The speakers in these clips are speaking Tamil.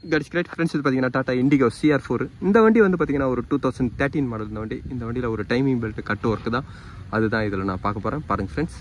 கட்ஸ் கிரேட் ஃப்ரெண்ட்ஸ் இது பார்த்தீங்கன்னா டாடா இண்டிகோ சிஆர் ஃபோர் இந்த வண்டி வந்து பார்த்தீங்கன்னா ஒரு டூ தௌசண்ட் தேர்ட்டின் மாடல் இந்த வண்டி இந்த வண்டியில் ஒரு டைமிங் பெல்ட் கட் ஒர்க் தான் அதுதான் இதில் நான் பார்க்க போகிறேன் பாருங்க ஃப்ரெண்ட்ஸ்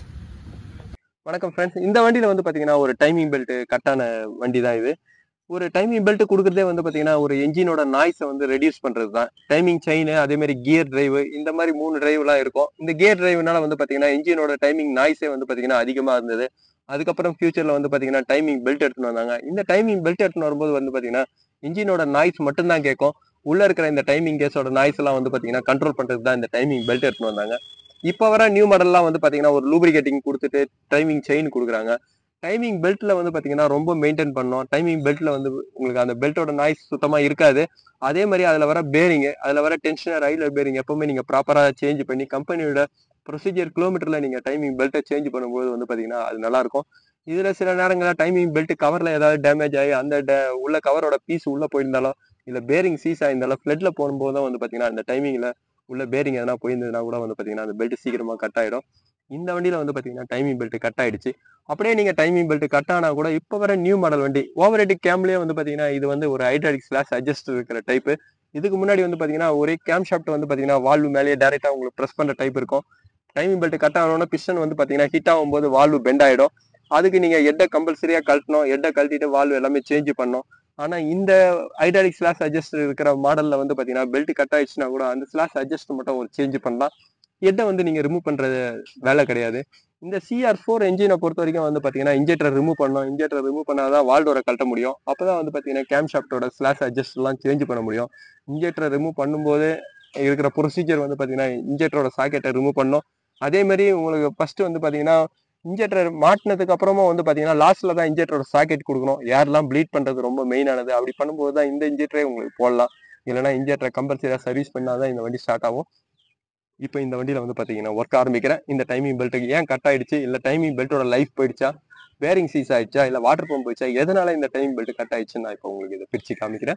வணக்கம் ஃப்ரெண்ட்ஸ் இந்த வண்டியில் வந்து பார்த்தீங்கன்னா ஒரு டைமிங் பெல்ட் கட்டான வண்டி தான் இது ஒரு டைமிங் பெல்ட் கொடுக்குறதே வந்து பார்த்தீங்கன்னா ஒரு என்ஜினோட நாய்ஸை வந்து ரெடியூஸ் பண்ணுறது தான் டைமிங் செயின் அதே மாதிரி கியர் டிரைவ் இந்த மாதிரி மூணு டிரைவ்லாம் இருக்கும் இந்த கியர் டிரைவ்னால வந்து பார்த்தீங்கன்னா என்ஜினோட டைமிங் நாய்ஸே வந்து பார்த்தீங்கன்னா அதிகமாக இருந்தது அதுக்கப்புறம் ஃபியூச்சர்ல வந்து பாத்தீங்கன்னா டைமிங் பெல்ட் எடுத்துன்னு வந்தாங்க இந்த டைமிங் பெல்ட் எடுத்துன்னு வரும்போது வந்து பாத்தீங்கன்னா இன்ஜினோட நாய்ஸ் மட்டும்தான் கேட்கும் உள்ள இருக்கிற இந்த டைமிங் கேஸோட நாய்ஸ் எல்லாம் வந்து பாத்தீங்கன்னா கண்ட்ரோல் பண்றதுக்கு தான் இந்த டைமிங் பெல்ட் எடுத்துன்னு வந்தாங்க இப்போ வர நியூ மாடல்லாம் வந்து பாத்தீங்கன்னா ஒரு லூப்ரிகேட்டிங் கொடுத்துட்டு டைமிங் செயின் கொடுக்குறாங்க டைமிங் பெல்ட்ல வந்து பாத்தீங்கன்னா ரொம்ப மெயின்டைன் பண்ணோம் டைமிங் பெல்ட்ல வந்து உங்களுக்கு அந்த பெல்ட்டோட நாய்ஸ் சுத்தமா இருக்காது அதே மாதிரி அதுல வர பேரிங் அதுல வர டென்ஷனர் ஐலர் பேரிங் எப்பவுமே நீங்க ப்ராப்பரா சேஞ்ச் பண்ணி கம்பெனியோட ப்ரொசீஜர் கிலோமீட்டர்ல நீங்க டைமிங் பெல்ட்டை சேஞ்ச் பண்ணும்போது வந்து பாத்தீங்கன்னா அது நல்லா இருக்கும் இதுல சில நேரங்களில் டைமிங் பெல்ட் கவர்ல ஏதாவது டேமேஜ் ஆகி அந்த da- உள்ள கவரோட பீஸ் உள்ள போயிருந்தாலும் இல்ல பேரிங் சீஸ் ஆயிருந்தாலும் ஃபிளட்ல போகும்போது தான் வந்து பாத்தீங்கன்னா அந்த டைமிங்ல உள்ள பேரிங் எதனா போயிருந்ததுன்னா கூட வந்து பாத்தீங்கன்னா அந்த பெல்ட் சீக்கிரமா கட் ஆயிடும் இந்த வண்டியில வந்து பாத்தீங்கன்னா டைமிங் பெல்ட் கட் ஆயிடுச்சு அப்படியே நீங்க டைமிங் பெல்ட் கட் ஆனா கூட இப்போ வர நியூ மாடல் வண்டி ஓவர் ஹெட் கேம்லயே வந்து பாத்தீங்கன்னா இது வந்து ஒரு ஹைட்ராலிக் ஸ்லாஷ் அட்ஜஸ்ட் இருக்கிற டைப் இதுக்கு முன்னாடி வந்து பாத்தீங்கன்னா ஒரே கேம் ஷாப்ட் வந்து பாத்தீங்கன்னா வால்வு மேலேயே டேரக்டா உங்களுக்கு ப்ரெஸ் பண்ற டைப் இருக்கும் டைமிங் பெல்ட் கட் ஆகணும்னா பிஸ்டன் வந்து பாத்தீங்கன்னா ஹிட் ஆகும்போது வால்வு பெண்ட் ஆயிடும் அதுக்கு நீங்க எட்டை கம்பல்சரியா கழட்டணும் எட்டை கழட்டிட்டு வால்வு எல்லாமே சேஞ்ச் பண்ணணும் ஆனா இந்த ஹைட்ராலிக் ஸ்லாஷ் அட்ஜஸ்ட் இருக்கிற மாடல்ல வந்து பாத்தீங்கன்னா பெல்ட் கட் ஆயிடுச்சுன்னா கூட அந்த ஸ்லாஷ் அட்ஜஸ்ட் மட்டும் ஒரு சேஞ்ச் பண்ணலாம் எட்டை வந்து நீங்க ரிமூவ் பண்றது வேலை கிடையாது இந்த சிஆர் ஃபோர் என்ஜினை பொறுத்த வரைக்கும் வந்து பாத்தீங்கன்னா இன்ஜெக்டர் ரிமூவ் பண்ணணும் இன்ஜெக்டர் ரிமூவ் பண்ணாதான் வால்டோரை கழட்ட முடியும் அப்பதான் வந்து பாத்தீங்கன்னா கேம் ஷாப்டோட ஸ்லாஷ் அட்ஜஸ்ட் எல்லாம் சேஞ்ச் பண்ண முடியும் இன்ஜெக்டரை ரிமூவ் பண்ணும்போது இருக்கிற ப்ரொசீஜர் வந்து பாத்தீங்கன்னா இன்ஜெக்டரோட சாக்கெட்டை ரிமூவ் பண்ணணும் அதே மாதிரி உங்களுக்கு ஃபர்ஸ்ட் வந்து பாத்தீங்கன்னா இன்ஜெக்டர் மாட்டினதுக்கு அப்புறமா வந்து பாத்தீங்கன்னா லாஸ்ட்ல தான் இன்ஜெக்டரோட சாக்கெட் கொடுக்கணும் யாரெல்லாம் ப்ளீட் பண்றது ரொம்ப மெயினானது அப்படி பண்ணும்போது தான் இந்த இன்ஜெக்டரே உங்களுக்கு போடலாம் இல்லைன்னா இன்ஜெக்டரை கம்பல்சரியா சர்வீஸ் பண்ணாதான் இந்த வண்டி ஸ்டார்ட் ஆகும் இப்போ இந்த வண்டியில வந்து பாத்தீங்கன்னா ஒர்க் ஆரம்பிக்கிறேன் இந்த டைமிங் பெல்ட்டுக்கு ஏன் கட் ஆயிடுச்சு இல்ல டைமிங் பெல்ட்டோட லைஃப் போயிடுச்சா பேரிங் சீஸ் ஆயிடுச்சா இல்ல வாட்டர் பம்ப் போயிடுச்சா எதனால இந்த டைமிங் பெல்ட் கட் ஆயிடுச்சுன்னு நான் இப்போ உங்களுக்கு இதை பிரிச்சு காமிக்கிறேன்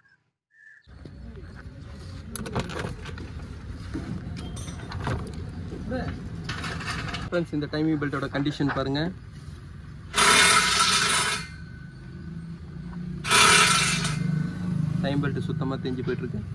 ஃப்ரெண்ட்ஸ் இந்த டைமிங் பெல்ட்டோட கண்டிஷன் பாருங்க டைம் பெல்ட் சுத்தமா தெரிஞ்சு போயிட்டு இருக்கு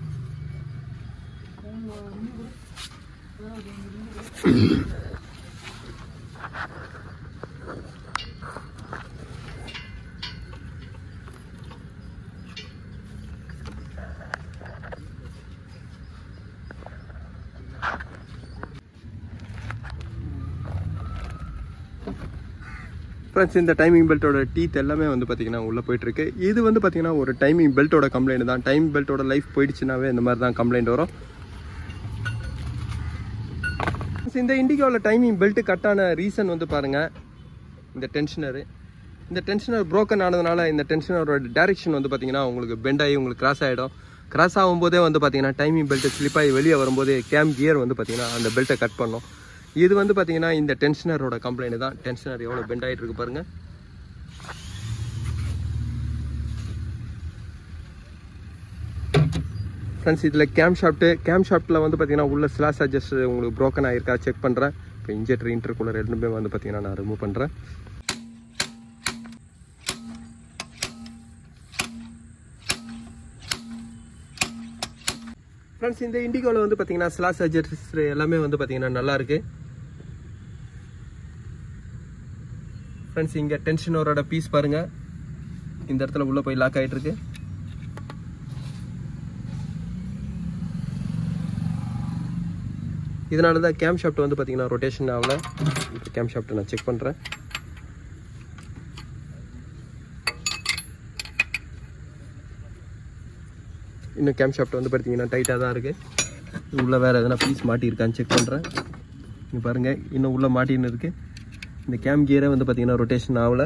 ஃப்ரெண்ட்ஸ் இந்த டைமிங் பெல்ட்டோட டீத் எல்லாமே வந்து பார்த்தீங்கன்னா உள்ளே போயிட்டு இருக்கு இது வந்து பார்த்தீங்கன்னா ஒரு டைமிங் பெல்ட்டோட கம்ப்ளைண்ட் தான் டைம் பெல்ட்டோட லைஃப் போயிடுச்சுனாவே இந்த மாதிரி தான் கம்ப்ளைண்ட் வரும் Friends, இந்த இண்டிகோவில் டைமிங் பெல்ட் கட்டான ரீசன் வந்து பாருங்க இந்த டென்ஷனரு இந்த டென்ஷனர் broken ஆனதுனால இந்த டென்ஷனரோட டைரக்ஷன் வந்து பார்த்தீங்கன்னா உங்களுக்கு பெண்ட் ஆகி உங்களுக்கு கிராஸ் ஆகிடும் கிராஸ் ஆகும்போதே வந்து பார்த்தீங்கன்னா டைமிங் பெல்ட் ஸ்லிப் ஆகி வெளியே வரும்போதே கேம் கியர் வந்து பார்த்தீங்கன்னா அந்த பெல்ட்டை கட் பண்ணும் இது வந்து பார்த்தீங்கன்னா இந்த டென்ஷனரோட கம்ப்ளைண்ட் தான் டென்ஷனர் எவ்வளோ பெண்ட் ஆகிட்டு இருக்கு பாருங்க ஃப்ரெண்ட்ஸ் இதில் கேம் ஷாப்ட்டு கேம் ஷாப்ட்டில் வந்து பார்த்தீங்கன்னா உள்ள ஸ்லாஷ் அட்ஜஸ்ட் உங்களுக்கு broken ஆயிருக்கா செக் பண்ணுறேன் இப்போ இன்ஜெக்டர் இன்டர்கூலர் ரெண்டுமே வந்து பார்த்தீங்கன்னா நான் ரிமூவ் பண்ணுறேன் ஃப்ரெண்ட்ஸ் இந்த இண்டிகோவில் வந்து பார்த்தீங்கன்னா ஸ்லாஷ் அட்ஜஸ்ட் எல்லாமே வந்து பார்த்தீங்கன்னா நல்லா இருக்கு ஃப்ரெண்ட்ஸ் இங்கே டென்ஷனரோட பீஸ் பாருங்க இந்த இடத்துல உள்ள போய் லாக் ஆயிட்டு இருக்கு இதனால தான் கேம் ஷாஃப்ட் வந்து பார்த்தீங்கன்னா ரொட்டேஷன் ஆகல இப்போ கேம் ஷாஃப்ட்டை நான் செக் பண்ணுறேன் இன்னும் கேம் ஷாஃப்ட் வந்து பார்த்தீங்கன்னா டைட்டாக தான் இருக்குது உள்ளே வேறு எதனா பீஸ் மாட்டியிருக்கான்னு செக் பண்ணுறேன் இங்கே பாருங்கள் இன்னும் உள்ளே மாட்டின்னு இருக்குது இந்த கேம் கியரே வந்து பார்த்தீங்கன்னா ரொட்டேஷன் ஆகல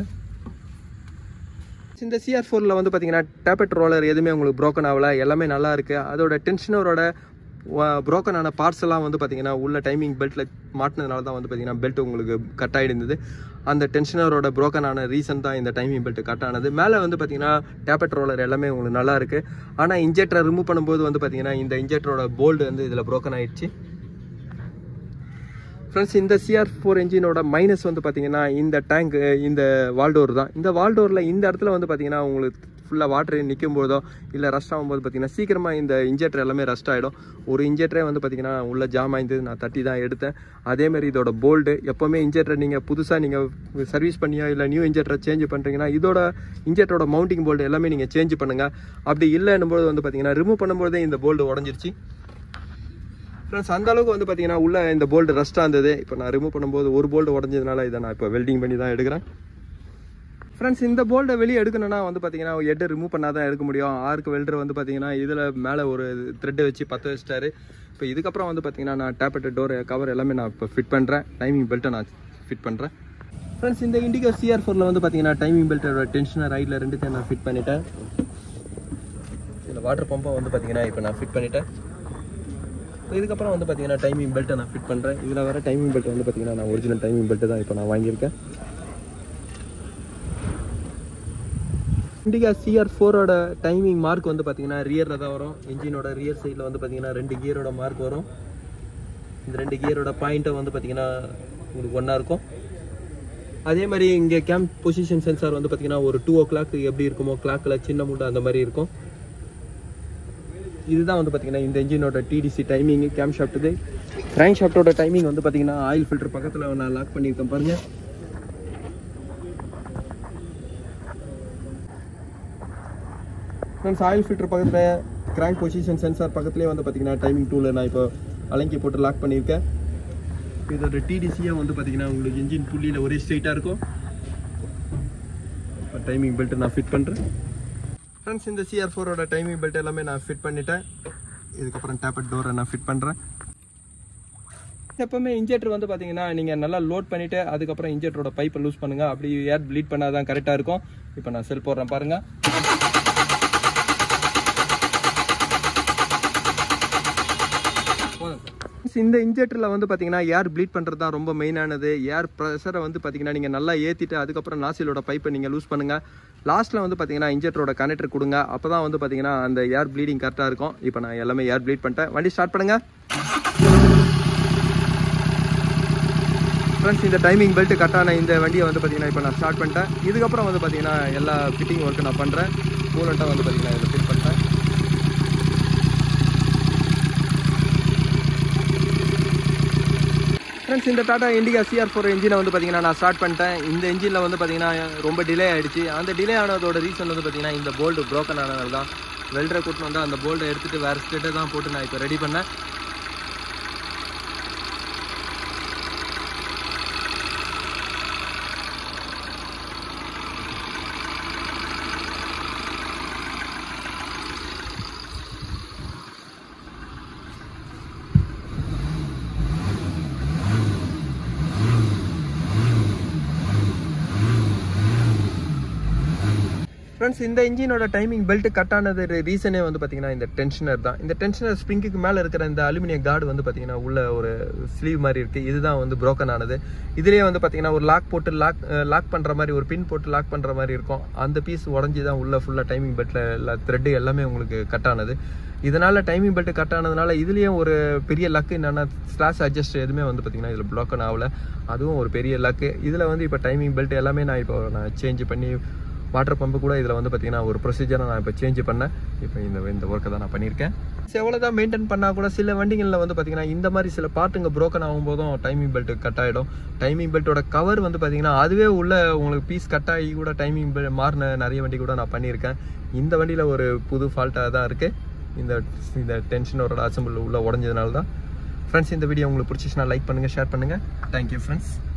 இந்த சிஆர் ஃபோரில் வந்து பார்த்தீங்கன்னா டேப்பட் ரோலர் எதுவுமே உங்களுக்கு broken ஆகல எல்லாமே நல்லா இருக்குது அதோட டென்ஷனரோட broken ஆன பார்ட்ஸ் எல்லாம் வந்து பார்த்தீங்கன்னா உள்ள டைமிங் பெல்ட்டில் மாட்டினதுனால தான் வந்து பார்த்தீங்கன்னா பெல்ட் உங்களுக்கு கட் ஆகிடுந்தது அந்த டென்ஷனரோட broken ஆன ரீசன் தான் இந்த டைமிங் பெல்ட் கட் ஆனது மேலே வந்து பார்த்தீங்கன்னா டேப்பட் ரோலர் எல்லாமே உங்களுக்கு நல்லா இருக்குது ஆனால் இன்ஜெக்டரை ரிமூவ் பண்ணும்போது வந்து பார்த்தீங்கன்னா இந்த இன்ஜெக்டரோட போல்டு வந்து இதில் broken ஆயிடுச்சு ஃப்ரெண்ட்ஸ் இந்த சிஆர் ஃபோர் என்ஜினோட மைனஸ் வந்து பார்த்தீங்கன்னா இந்த டேங்க் இந்த வால்டோர் தான் இந்த வால்டோரில் இந்த இடத்துல வந்து பார்த்தீங்கன்னா உங்களுக்கு ஃபுல்லாக வாட்டர் நிற்கும் போதோ இல்லை ரஸ்ட் ஆகும்போது பார்த்தீங்கன்னா சீக்கிரமாக இந்த இன்ஜெக்டர் எல்லாமே ரஸ்ட் ஆகிடும் ஒரு இன்ஜெக்டரே வந்து பார்த்தீங்கன்னா உள்ள ஜாம் ஆயிருந்தது நான் தட்டி தான் எடுத்தேன் அதேமாதிரி இதோட போல்டு எப்போவுமே இன்ஜெக்டர் நீங்கள் புதுசாக நீங்கள் சர்வீஸ் பண்ணியோ இல்லை நியூ இன்ஜெக்டரை சேஞ்ச் பண்ணுறீங்கன்னா இதோட இன்ஜெக்டரோட மவுண்டிங் போல்டு எல்லாமே நீங்கள் சேஞ்ச் பண்ணுங்கள் அப்படி இல்லைன்னும் போது வந்து பார்த்தீங்கன்னா ரிமூவ் பண்ணும்போதே இந்த போல்டு உடஞ்சிருச்சு ஃப்ரெண்ட்ஸ் அந்த அளவுக்கு வந்து பார்த்தீங்கன்னா உள்ள இந்த போல்டு ரஸ்ட்டாக இருந்தது இப்போ நான் ரிமூவ் பண்ணும்போது ஒரு போல்டு உடஞ்சதுனால இதை நான் இப்போ வெல்டிங் பண்ணி தான் எடுக்கிறேன் ஃப்ரெண்ட்ஸ் இந்த போல்டை வெளியே எடுக்கணும்னா வந்து பார்த்தீங்கன்னா எட்டு ரிமூவ் பண்ணால் தான் எடுக்க முடியும் ஆர்க்கு வெல்டர் வந்து பார்த்தீங்கன்னா இதில் மேலே ஒரு த்ரெட்டை வச்சு பற்ற வச்சிட்டாரு இப்போ இதுக்கப்புறம் வந்து பார்த்தீங்கன்னா நான் டேப்பட் டோர் கவர் எல்லாமே நான் இப்போ ஃபிட் பண்ணுறேன் டைமிங் பெல்ட்டை நான் ஃபிட் பண்ணுறேன் ஃப்ரெண்ட்ஸ் இந்த இண்டிகோ சிஆர் ஃபோரில் வந்து பார்த்தீங்கன்னா டைமிங் பெல்ட்டோட டென்ஷனை ரைட்டில் ரெண்டுத்தையும் நான் ஃபிட் பண்ணிட்டேன் இதில் வாட்டர் பம்பை வந்து பார்த்தீங்கன்னா இப்போ நான் ஃபிட் பண்ணிட்டேன் இதுக்கப்புறம் வந்து பார்த்தீங்கன்னா டைமிங் பெல்ட்டை நான் ஃபிட் பண்ணுறேன் இதில் வர டைமிங் பெல்ட் வந்து பார்த்தீங்கன்னா நான் ஒரிஜினல் டைமிங் பெல்ட்டு தான் இப்போ நான் வாங்கியிருக்கேன் இண்டிகா சிஆர் ஃபோரோட டைமிங் மார்க் வந்து பார்த்தீங்கன்னா ரியரில் தான் வரும் இன்ஜினோட ரியர் சைடில் வந்து பார்த்தீங்கன்னா ரெண்டு கியரோட மார்க் வரும் இந்த ரெண்டு கியரோட பாயிண்ட்டை வந்து பார்த்தீங்கன்னா உங்களுக்கு ஒன்றா இருக்கும் அதே மாதிரி இங்கே கேம்ப் பொசிஷன் சென்சார் வந்து பார்த்தீங்கன்னா ஒரு டூ ஓ கிளாக் எப்படி இருக்குமோ கிளாக்கில் சின்ன முண்டை அந்த மாதிரி இருக்கும் இதுதான் வந்து பார்த்தீங்கன்னா இந்த இன்ஜினோட டிடிசி டைமிங் கேம் ஷாஃப்ட்டுது கிராங்க் ஷாஃப்ட்டோட டைமிங் வந்து பார்த்தீங்கன்னா ஆயில் ஃபில்டர் பக்கத்தில் நான் லாக் பண்ணியிருக்கேன் பாருங்க ஃப்ரெண்ட்ஸ் ஆயில் ஃபில்டர் பக்கத்தில் கிராங்க் பொசிஷன் சென்சார் பக்கத்துலேயே வந்து பார்த்தீங்கன்னா டைமிங் டூவில் நான் இப்போ அலங்கி போட்டு லாக் பண்ணியிருக்கேன் இதோட டிடிசியாக வந்து பார்த்தீங்கன்னா உங்களுக்கு இன்ஜின் புள்ளியில் ஒரே ஸ்ட்ரைட்டாக இருக்கும் இப்போ டைமிங் பெல்ட் நான் ஃபிட் பண்ணுறேன் ஃப்ரெண்ட்ஸ் இந்த சிஆர் ஃபோரோட டைமிங் பெல்ட் எல்லாமே நான் ஃபிட் பண்ணிட்டேன் இதுக்கப்புறம் டேப்பட் டோரை நான் ஃபிட் பண்ணுறேன் எப்பவுமே இன்ஜெக்டர் வந்து பார்த்தீங்கன்னா நீங்கள் நல்லா லோட் பண்ணிவிட்டு அதுக்கப்புறம் இன்ஜெக்டரோட பைப்பை லூஸ் பண்ணுங்கள் அப்படி ஏர் ப்ளீட் பண்ணால் தான் கரெக்டாக இருக்கும் இப்போ நான் செல் போடுறேன் பாருங்கள் இந்த இன்ஜெக்டரில் வந்து பார்த்தீங்கன்னா ஏர் ப்ளீட் பண்ணுறது தான் ரொம்ப மெயினானது ஏர் ப்ரெஷரை வந்து பார்த்தீங்கன்னா நீங்கள் நல்லா ஏற்றிட்டு அதுக்கப்புறம் நாசிலோட பைப்பை நீங்கள் லூஸ் பண்ணுங்கள் லாஸ்ட்டில் வந்து பார்த்தீங்கன்னா இன்ஜெக்டரோட கனெக்டர் கொடுங்க அப்போ தான் வந்து பார்த்தீங்கன்னா அந்த ஏர் ப்ளீடிங் கரெக்டாக இருக்கும் இப்போ நான் எல்லாமே ஏர் ப்ளீட் பண்ணிட்டேன் வண்டி ஸ்டார்ட் பண்ணுங்கள் ஃப்ரெண்ட்ஸ் இந்த டைமிங் பெல்ட் கரெக்டான இந்த வண்டியை வந்து பார்த்தீங்கன்னா இப்போ நான் ஸ்டார்ட் பண்ணிட்டேன் இதுக்கப்புறம் வந்து பார்த்தீங்கன்னா எல்லா ஃபிட்டிங் ஒர்க்கு நான் பண்ணுறேன் கூலண்ட்டாக வந்து பார்த்தீங்கன்னா இதில் ஃபிட் பண்ணிட்டேன் ஃப்ரெண்ட்ஸ் இந்த டாடா இண்டிகா சிஆர் ஃபோர் இன்ஜினை வந்து பார்த்தீங்கன்னா நான் ஸ்டார்ட் பண்ணிட்டேன் இந்த இன்ஜினில் வந்து பார்த்தீங்கன்னா ரொம்ப டிலே ஆகிடுச்சு அந்த டிலே ஆனதோட ரீசன் வந்து பார்த்தீங்கன்னா இந்த போல்டு ப்ரோக்கன் ஆனதால தான் வெல்டரை கூட்டின்னு வந்து அந்த போல்டை எடுத்துகிட்டு வேறு ஸ்டேட்டை தான் போட்டு நான் இப்போ ரெடி பண்ணேன் ஃப்ரெண்ட்ஸ் இந்த இன்ஜினோட டைமிங் பெல்ட் கட் ஆனது ரீசனே வந்து பார்த்தீங்கன்னா இந்த டென்ஷனர் தான் இந்த டென்ஷனர் ஸ்ப்ரிங்குக்கு மேலே இருக்கிற இந்த அலுமினிய கார்டு வந்து பார்த்தீங்கன்னா உள்ள ஒரு ஸ்லீவ் மாதிரி இருக்குது இதுதான் வந்து broken ஆனது இதுலேயே வந்து பார்த்தீங்கன்னா ஒரு லாக் போட்டு லாக் லாக் பண்ணுற மாதிரி ஒரு பின் போட்டு லாக் பண்ணுற மாதிரி இருக்கும் அந்த பீஸ் உடஞ்சி தான் உள்ள ஃபுல்லாக டைமிங் பெல்ட்டில் எல்லா த்ரெட்டு எல்லாமே உங்களுக்கு கட் ஆனது இதனால டைமிங் பெல்ட் கட் ஆனதுனால இதுலேயும் ஒரு பெரிய லக்கு என்னன்னா ஸ்லாஷ் அட்ஜஸ்ட் எதுவுமே வந்து பார்த்தீங்கன்னா இதில் ப்ளோக்கன் ஆகல அதுவும் ஒரு பெரிய லக்கு இதில் வந்து இப்போ டைமிங் பெல்ட் எல்லாமே நான் இப்போ நான் சேஞ்ச் பண்ணி வாட்டர் பம்பு கூட இதில் வந்து பார்த்தீங்கன்னா ஒரு ப்ரொசீஜரை நான் இப்போ சேஞ்ச் பண்ணேன் இப்போ இந்த இந்த ஒர்க்கை தான் நான் பண்ணியிருக்கேன் எவ்வளோ தான் மெயின்டைன் பண்ணால் கூட சில வண்டிகளில் வந்து பார்த்தீங்கன்னா இந்த மாதிரி சில பார்ட்டுங்க ப்ரோக்கன் ஆகும்போதும் டைமிங் பெல்ட் கட் ஆகிடும் டைமிங் பெல்ட்டோட கவர் வந்து பார்த்தீங்கன்னா அதுவே உள்ள உங்களுக்கு பீஸ் கட் ஆகி கூட டைமிங் பெல்ட் மாறின நிறைய வண்டி கூட நான் பண்ணியிருக்கேன் இந்த வண்டியில் ஒரு புது ஃபால்ட்டாக தான் இருக்குது இந்த இந்த டென்ஷனோட அசம்பிள் உள்ள உடஞ்சதுனால தான் ஃப்ரெண்ட்ஸ் இந்த வீடியோ உங்களுக்கு பிடிச்சிச்சுன்னா லைக் பண்ணுங்கள் ஷேர் பண்ணுங்கள் தேங்க்யூ ஃப்ரெண்ட்ஸ்